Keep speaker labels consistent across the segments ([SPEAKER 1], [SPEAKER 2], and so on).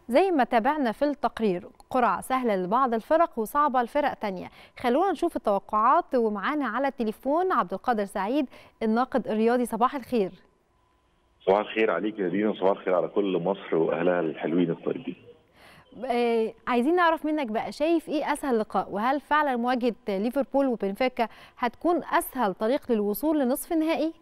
[SPEAKER 1] زي ما تابعنا في التقرير قرعة سهلة لبعض الفرق وصعبة لفرق تانية خلونا نشوف التوقعات ومعانا على التليفون عبد القادر سعيد الناقد الرياضي صباح الخير
[SPEAKER 2] صباح الخير عليك يا دينا وصباح الخير على كل مصر واهلها الحلوين الطيبين
[SPEAKER 1] آه، عايزين نعرف منك بقى شايف ايه اسهل لقاء وهل فعلا مواجهه ليفربول وبنفيكا هتكون اسهل طريق للوصول لنصف النهائي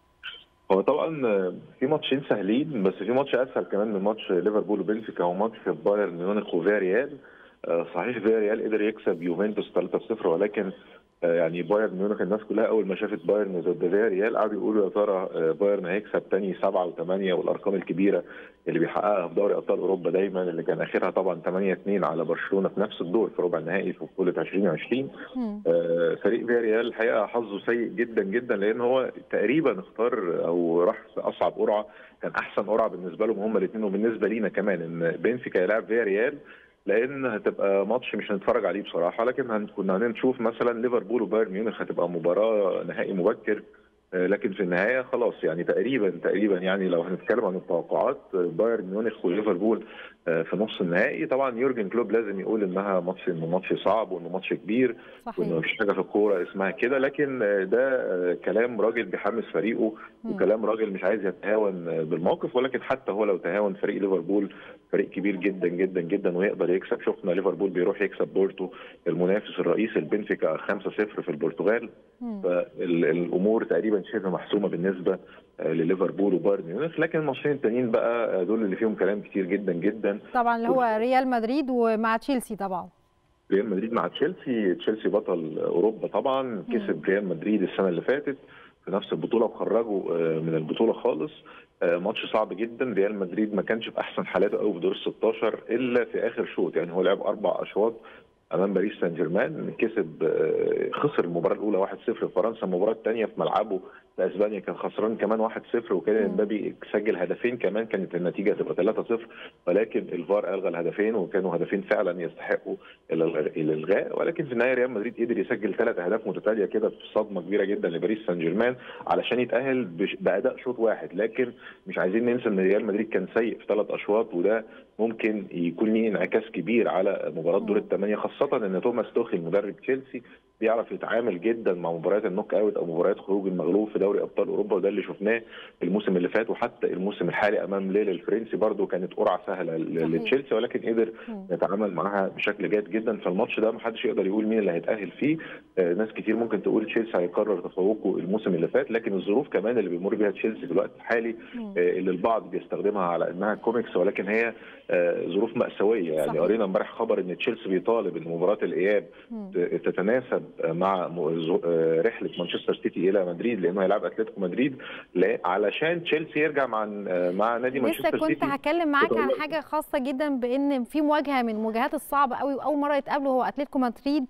[SPEAKER 2] هو طبعا في ماتشين سهلين بس في ماتش اسهل كمان من ماتش ليفربول وبنفيكا هو ماتش بايرن ميونخ وفياريال صحيح فياريال قدر يكسب يوفنتوس 3-0 ولكن يعني بايرن ميونخ الناس كلها اول ما شافت بايرن ضد فياريال قعدوا يقولوا يا ترى بايرن هيكسب تاني سبعه وثمانيه والارقام الكبيره اللي بيحققها في دوري ابطال اوروبا دايما اللي كان اخرها طبعا 8 2 على برشلونه في نفس الدور في ربع النهائي في بطوله 2020 آه فريق فياريال الحقيقه حظه سيء جدا جدا لان هو تقريبا اختار او راح في اصعب قرعه كان احسن قرعه بالنسبه لهم هم الاثنين وبالنسبه لينا كمان ان بنفيكا يلعب فياريال لان هتبقى ماتش مش هنتفرج عليه بصراحه لكن كنا هنشوف مثلا ليفربول وبايرن ميونخ هتبقى مباراه نهائي مبكر لكن في النهايه خلاص يعني تقريبا تقريبا يعني لو هنتكلم عن التوقعات بايرن ميونخ وليفربول في نص النهائي طبعا يورجن كلوب لازم يقول انها ماتش انه ماتش صعب وانه ماتش كبير صحيح. وانه مفيش حاجه في الكوره اسمها كده لكن ده كلام راجل بيحمس فريقه م. وكلام راجل مش عايز يتهاون بالموقف ولكن حتى هو لو تهاون فريق ليفربول فريق كبير جدا جدا جدا ويقدر يكسب شفنا ليفربول بيروح يكسب بورتو المنافس الرئيسي البنفيكا 5-0 في البرتغال فالامور تقريبا شبه محسومه بالنسبه لليفربول وبايرن ميونخ لكن الماتشين التانيين بقى دول اللي فيهم كلام كتير جدا جدا
[SPEAKER 1] طبعا اللي هو ريال مدريد ومع تشيلسي طبعا
[SPEAKER 2] ريال مدريد مع تشيلسي تشيلسي بطل اوروبا طبعا كسب ريال مدريد السنه اللي فاتت في نفس البطوله وخرجوا من البطوله خالص ماتش صعب جدا ريال مدريد ما كانش في احسن حالاته قوي في دور ال 16 الا في اخر شوط يعني هو لعب اربع اشواط امام باريس سان جيرمان كسب خسر المباراه الاولى 1-0 في فرنسا المباراه الثانيه في ملعبه في اسبانيا كان خسران كمان 1-0 وكان امبابي سجل هدفين كمان كانت النتيجه تبقى 3-0 ولكن الفار الغى الهدفين وكانوا هدفين فعلا يستحقوا الالغاء ولكن في النهايه ريال مدريد قدر يسجل ثلاث اهداف متتاليه كده في صدمه كبيره جدا لباريس سان جيرمان علشان يتاهل باداء شوط واحد لكن مش عايزين ننسى ان ريال مدريد كان سيء في ثلاث اشواط وده ممكن يكون ليه انعكاس كبير على مباراه دور الثمانيه خاصه ان توماس توخيل مدرب تشيلسي بيعرف يتعامل جدا مع مباريات النوك اوت او مباريات خروج المغلوب في دوري ابطال اوروبا وده اللي شفناه الموسم اللي فات وحتى الموسم الحالي امام ليل الفرنسي برده كانت قرعه سهله لتشيلسي ولكن قدر يتعامل معاها بشكل جيد جدا فالماتش ده ما حدش يقدر يقول مين اللي هيتاهل فيه آه ناس كتير ممكن تقول تشيلسي هيكرر تفوقه الموسم اللي فات لكن الظروف كمان اللي بيمر بيها تشيلسي في الوقت الحالي آه اللي البعض بيستخدمها على انها كوميكس ولكن هي آه ظروف ماساويه يعني قرينا امبارح خبر ان تشيلسي بيطالب ان مباراه الاياب تتناسب مع رحله مانشستر سيتي الى مدريد لانه هيلعب اتلتيكو مدريد علشان تشيلسي يرجع مع مع نادي مانشستر
[SPEAKER 1] سيتي لسه كنت هكلم معاك عن حاجه خاصه جدا بان في مواجهه من المواجهات الصعبه قوي واول مره يتقابلوا هو اتلتيكو مدريد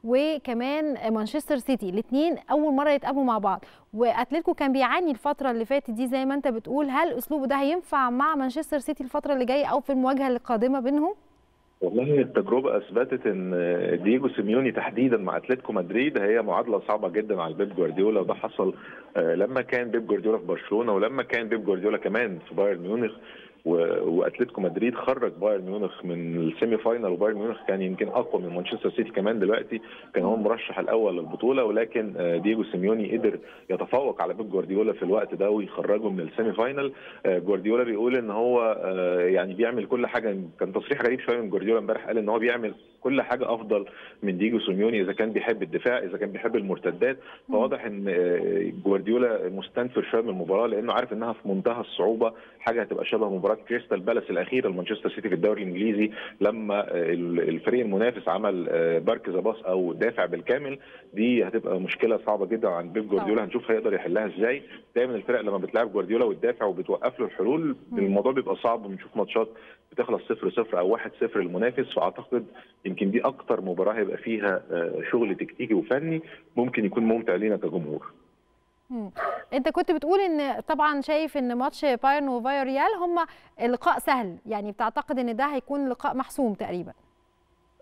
[SPEAKER 1] وكمان مانشستر سيتي الاثنين اول مره يتقابلوا مع بعض واتلتيكو كان بيعاني الفتره اللي فاتت دي زي ما انت بتقول هل اسلوبه ده هينفع مع مانشستر سيتي الفتره اللي جايه او في المواجهه القادمه بينهم؟
[SPEAKER 2] والله التجربة أثبتت إن دييجو سيميوني تحديدا مع أتلتيكو مدريد هي معادلة صعبة جدا على بيب جوارديولا وده حصل لما كان بيب جوارديولا في برشلونة ولما كان بيب جوارديولا كمان في بايرن ميونخ واتلتيكو مدريد خرج بايرن ميونخ من السيمي فاينال وبايرن ميونخ كان يمكن اقوى من مانشستر سيتي كمان دلوقتي كان هو المرشح الاول للبطوله ولكن دييجو سيميوني قدر يتفوق على بيب جوارديولا في الوقت ده ويخرجه من السيمي فاينال جوارديولا بيقول ان هو يعني بيعمل كل حاجه كان تصريح غريب شويه من جوارديولا امبارح قال ان هو بيعمل كل حاجه افضل من دييجو سيميوني اذا كان بيحب الدفاع اذا كان بيحب المرتدات فواضح ان جوارديولا مستنفر شويه من المباراه لانه عارف انها في منتهى الصعوبه حاجه هتبقى شبه مباراه كريستال بالاس الاخيره لمانشستر سيتي في الدوري الانجليزي لما الفريق المنافس عمل بارك ذا باص او دافع بالكامل دي هتبقى مشكله صعبه جدا عند بيب جوارديولا هنشوف هيقدر يحلها ازاي دايما الفرق لما بتلعب جوارديولا وتدافع وبتوقف له الحلول الموضوع بيبقى صعب بنشوف ماتشات بتخلص 0 0 او 1 0 للمنافس فاعتقد يمكن دي اكتر مباراه هيبقى فيها شغل تكتيكي وفني ممكن يكون ممتع لينا كجمهور
[SPEAKER 1] مم. انت كنت بتقول ان طبعا شايف ان ماتش بايرن وفايريال هم لقاء سهل يعني بتعتقد ان ده هيكون لقاء محسوم تقريبا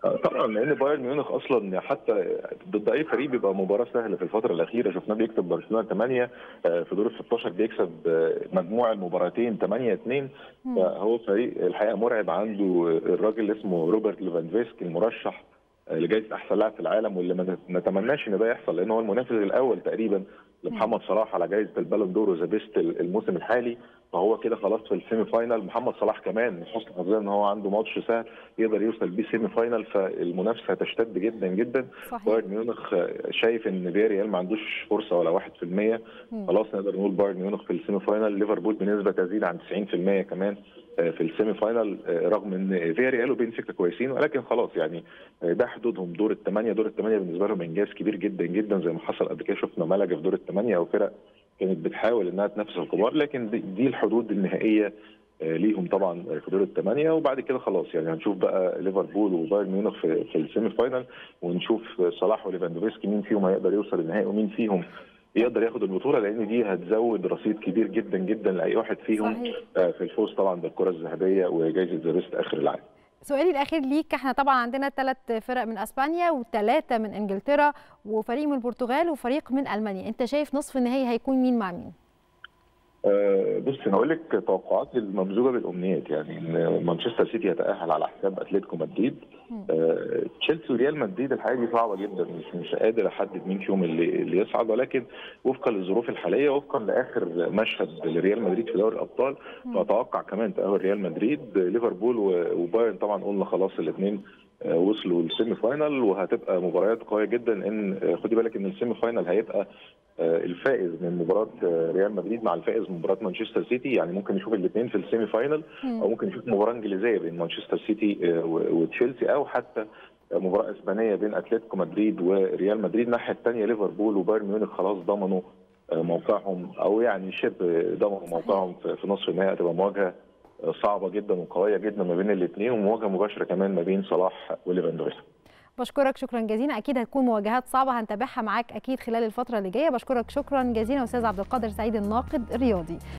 [SPEAKER 2] طبعا لان بايرن ميونخ اصلا حتى ضد اي فريق بيبقى مباراه سهله في الفتره الاخيره شفناه بيكسب برشلونه 8 في دور ال 16 بيكسب مجموع المباراتين 8 2 فهو فريق الحقيقه مرعب عنده الراجل اللي اسمه روبرت ليفاندوفسكي المرشح لجائزه احسن لاعب في العالم واللي ما نتمناش ان ده يحصل لان هو المنافس الاول تقريبا لمحمد صلاح على جائزه البالون دور وذا بيست الموسم الحالي فهو كده خلاص في السيمي فاينال محمد صلاح كمان من حسن حظنا ان هو عنده ماتش سهل يقدر يوصل بيه سيمي فاينال فالمنافسه هتشتد جدا جدا بايرن ميونخ شايف ان فياريال ما عندوش فرصه ولا 1% خلاص نقدر نقول بايرن ميونخ في السيمي فاينال ليفربول بنسبه تزيد عن 90% كمان في السيمي فاينال رغم ان فياريال وبنفيكا كويسين ولكن خلاص يعني ده حدودهم دور الثمانيه دور الثمانيه بالنسبه لهم انجاز كبير جدا جدا زي ما حصل قبل كده شفنا ملقا في دور الثمانيه او فرق كانت بتحاول انها تنافس الكبار لكن دي, دي الحدود النهائيه ليهم طبعا في دور الثمانيه وبعد كده خلاص يعني هنشوف بقى ليفربول وبايرن ميونخ في, في السيمي فاينال ونشوف صلاح وليفاندوفسكي مين فيهم هيقدر يوصل النهائي ومين فيهم يقدر ياخد البطوله لان دي هتزود رصيد كبير جدا جدا لاي واحد فيهم صحيح. في الفوز طبعا بالكره الذهبيه وجائزه ذا بيست اخر العام.
[SPEAKER 1] سؤالي الاخير ليك احنا طبعا عندنا ثلاث فرق من اسبانيا وثلاثه من انجلترا وفريق من البرتغال وفريق من المانيا انت شايف نصف النهائي هيكون مين مع مين
[SPEAKER 2] أه بص انا اقول لك توقعاتي الممزوجه بالامنيات يعني ان مانشستر سيتي يتاهل على حساب اتلتيكو مدريد أه تشيلسي وريال مدريد الحقيقه دي صعبه جدا مش مش قادر احدد مين فيهم اللي اللي يصعد ولكن وفقا للظروف الحاليه وفقا لاخر مشهد لريال مدريد في دوري الابطال فاتوقع كمان تاهل ريال مدريد ليفربول وبايرن طبعا قلنا خلاص الاثنين وصلوا للسيمي فاينال وهتبقى مباريات قويه جدا ان خدي بالك ان السيمي فاينال هيبقى الفائز من مباراه ريال مدريد مع الفائز من مباراه مانشستر سيتي يعني ممكن نشوف الاثنين في السيمي فاينال او ممكن نشوف مباراه انجليزيه بين مانشستر سيتي وتشيلسي او حتى مباراه اسبانيه بين اتلتيكو مدريد وريال مدريد الناحيه الثانيه ليفربول وبايرن ميونخ خلاص ضمنوا موقعهم او يعني شبه ضمنوا موقعهم في نصف النهائي هتبقى مواجهه صعبه جدا وقويه جدا ما بين الاثنين ومواجهه مباشره كمان ما بين صلاح وليفاندوفسكي
[SPEAKER 1] بشكرك شكرا جزيلا اكيد هتكون مواجهات صعبه هنتابعها معاك اكيد خلال الفتره اللي جايه بشكرك شكرا جزيلا استاذ عبد القادر سعيد الناقد الرياضي